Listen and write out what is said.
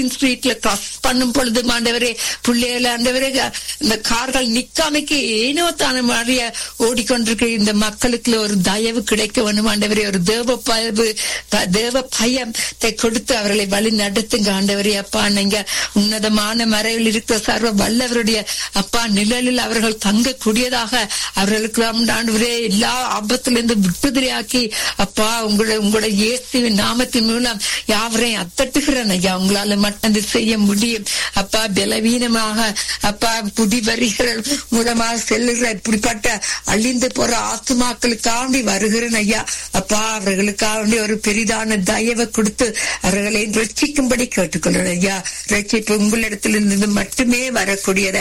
ஸ்ட்ரீட்ல கிராஸ் பண்ணும் பொழுது ஆண்டவரே பிள்ளைகள் ஆண்டவரே இந்த கார்கள் நிக்காமைக்கு ஏனோ தான மாதிரியா ஓடிக்கொண்டிருக்கிற இந்த மக்களுக்கு ஒரு தயவு கிடைக்க வேணும் ஆண்டவரே ஒரு தேவ பயவு த- தேவ பயத்தை கொடுத்து அவர்களை வழி நடத்துங்க ஆண்டவரே அப்பா நீங்க உன்னதமான மறைவில் இருக்கிற சர்வ வல்லவருடைய அப்பா நிழலில் அவர்கள் தங்கக்கூடியதாக அவர்களுக்கு ஆண்டவரே எல்லா ஆபத்திலிருந்து விடுதலையாக்கி அப்பா உங்களை உங்களுடைய இயேசுவின் நாமத்தின் மூலம் யாவரையும் அத்தட்டுகிறேன் ஐயா உங்களால மட்டும் இது செய்ய முடியும் அப்பா பலவீனமாக அப்பா குடிவரிகள் மூலமாக செல்லுகிற இப்படிப்பட்ட அழிந்து போற ஆத்துமாக்களுக்காண்டி வருகிறேன் ஐயா அப்பா அவர்களுக்காண்டி ஒரு பெரிதான தயவை கொடுத்து அவர்களை ரட்சிக்கும்படி கேட்டுக்கொள்கிறேன் ஐயா ரட்சிப்பு உங்களிடத்திலிருந்து மட்டுமே வரக்கூடியதா